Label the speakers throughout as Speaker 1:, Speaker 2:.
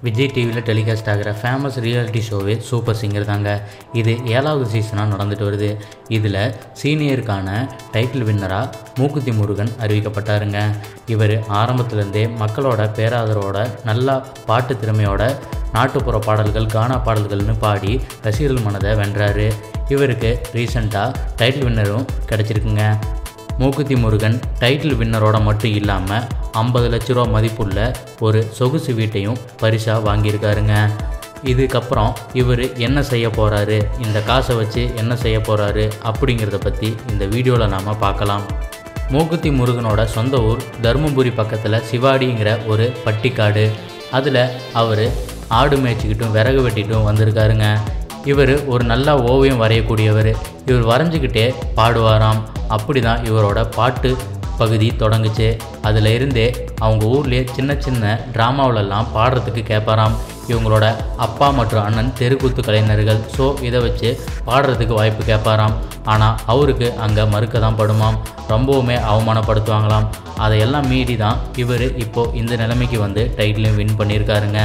Speaker 1: விஜய் டிவியில் டெலிகாஸ்ட் ஆகிற famous reality ஷோவே சூப்பர் சிங்கர் தாங்க இது ஏழாவது சீசனாக நடந்துட்டு வருது இதில் சீனியருக்கான டைட்டில் வின்னராக மூக்குத்தி முருகன் அறிவிக்கப்பட்டாருங்க இவர் ஆரம்பத்துலேருந்தே மக்களோட பேராதரவோட நல்லா பாட்டு திறமையோட நாட்டுப்புற பாடல்கள் கானா பாடல்கள்னு பாடி ரசிகர்கள் மனதை வென்றாரு இவருக்கு ரீசண்டாக டைட்டில் வின்னரும் கிடச்சிருக்குங்க மூக்குத்தி முருகன் டைட்டில் வின்னரோட மட்டும் இல்லாமல் ஐம்பது லட்ச ரூபா மதிப்புள்ள ஒரு சொகுசு வீட்டையும் பரிசாக வாங்கியிருக்காருங்க இதுக்கப்புறம் இவர் என்ன செய்ய போகிறாரு இந்த காசை வச்சு என்ன செய்ய போகிறாரு அப்படிங்கிறத பற்றி இந்த வீடியோவில் நாம் பார்க்கலாம் மூக்குத்தி முருகனோட சொந்த ஊர் தருமபுரி பக்கத்தில் சிவாடிங்கிற ஒரு பட்டிக்காடு அதில் அவர் ஆடு மேய்ச்சிக்கிட்டும் விறகு வெட்டிட்டும் வந்திருக்காருங்க இவர் ஒரு நல்ல ஓவியம் வரையக்கூடியவர் இவர் வரைஞ்சிக்கிட்டே பாடுவாராம் அப்படி தான் இவரோட பாட்டு பகுதி தொடங்குச்சு அதில் இருந்தே அவங்க ஊர்லேயே சின்ன சின்ன ட்ராமாவிலெல்லாம் பாடுறதுக்கு கேட்பாராம் இவங்களோட அப்பா மற்றும் அண்ணன் தெருக்கூத்து கலைஞர்கள் ஸோ இதை வச்சு பாடுறதுக்கு வாய்ப்பு கேட்பாராம் ஆனால் அவருக்கு அங்கே மறுக்க தான் படுமாம் ரொம்பவுமே அவமானப்படுத்துவாங்களாம் அதையெல்லாம் மீறி தான் இவர் இப்போது இந்த நிலைமைக்கு வந்து டைட்டிலையும் வின் பண்ணியிருக்காருங்க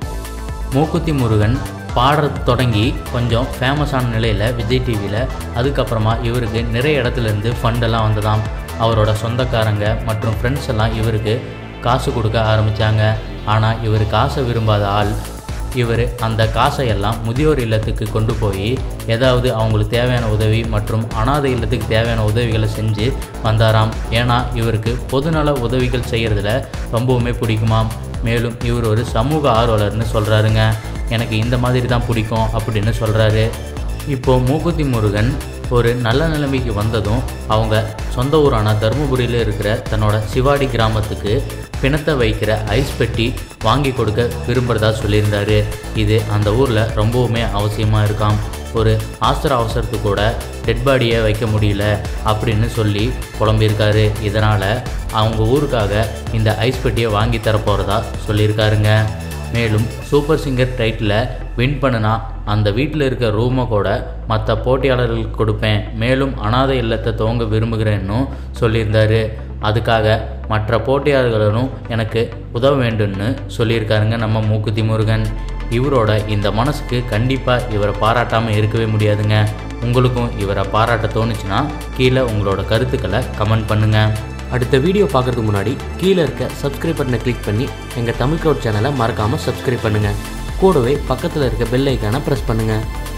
Speaker 1: மூக்குத்தி முருகன் பாடுறது தொடங்கி கொஞ்சம் ஃபேமஸான நிலையில் விஜய் டிவியில் அதுக்கப்புறமா இவருக்கு நிறைய இடத்துலேருந்து ஃபண்டெல்லாம் வந்ததாம் அவரோட சொந்தக்காரங்க மற்றும் ஃப்ரெண்ட்ஸ் எல்லாம் இவருக்கு காசு கொடுக்க ஆரம்பித்தாங்க ஆனால் இவர் காசை விரும்பாத ஆள் இவர் அந்த காசை எல்லாம் முதியோர் இல்லத்துக்கு கொண்டு போய் ஏதாவது அவங்களுக்கு தேவையான உதவி மற்றும் அனாதை இல்லத்துக்கு தேவையான உதவிகளை செஞ்சு வந்தாராம் ஏன்னா இவருக்கு பொதுநல உதவிகள் செய்கிறதுல ரொம்பவுமே பிடிக்குமாம் மேலும் இவர் ஒரு சமூக ஆர்வலர்னு சொல்கிறாருங்க எனக்கு இந்த மாதிரி தான் பிடிக்கும் அப்படின்னு சொல்கிறாரு இப்போது மூக்குத்தி முருகன் ஒரு நல்ல நிலைமைக்கு வந்ததும் அவங்க சொந்த ஊரான தருமபுரியில் இருக்கிற தன்னோட சிவாடி கிராமத்துக்கு பிணத்தை வைக்கிற ஐஸ் பெட்டி வாங்கி கொடுக்க விரும்புகிறதா சொல்லியிருந்தாரு இது அந்த ஊரில் ரொம்பவுமே அவசியமாக இருக்காம் ஒரு ஆஸ்திர அவசரத்துக்கு கூட டெட் பாடியை வைக்க முடியல அப்படின்னு சொல்லி புலம்பியிருக்காரு இதனால் அவங்க ஊருக்காக இந்த ஐஸ் பெட்டியை வாங்கி தரப்போகிறதா சொல்லியிருக்காருங்க மேலும் சூப்பர் சிங்கர் டைட்டில் வின் பண்ணுனா அந்த வீட்டில் இருக்க ரூமை கூட மற்ற போட்டியாளர்களுக்கு கொடுப்பேன் மேலும் அனாதை இல்லத்தை துவங்க விரும்புகிறேன்னும் சொல்லியிருந்தாரு அதுக்காக மற்ற போட்டியாளர்களும் எனக்கு உதவ வேண்டும்னு சொல்லியிருக்காருங்க நம்ம மூக்குத்தி முருகன் இவரோட இந்த மனசுக்கு கண்டிப்பாக இவரை பாராட்டாமல் இருக்கவே முடியாதுங்க உங்களுக்கும் இவரை பாராட்ட தோணுச்சுன்னா கீழே உங்களோட கருத்துக்களை கமெண்ட் பண்ணுங்கள்
Speaker 2: அடுத்த வீடியோ பார்க்குறதுக்கு முன்னாடி கீழே இருக்க சப்ஸ்கிரைப் பட்டனை கிளிக் பண்ணி எங்கள் தமிழ் க்ரௌட் சேனலை மறக்காமல் சப்ஸ்கிரைப் பண்ணுங்கள் கூடவே பக்கத்தில் இருக்க பெல் ஐக்கானை ப்ரெஸ் பண்ணுங்கள்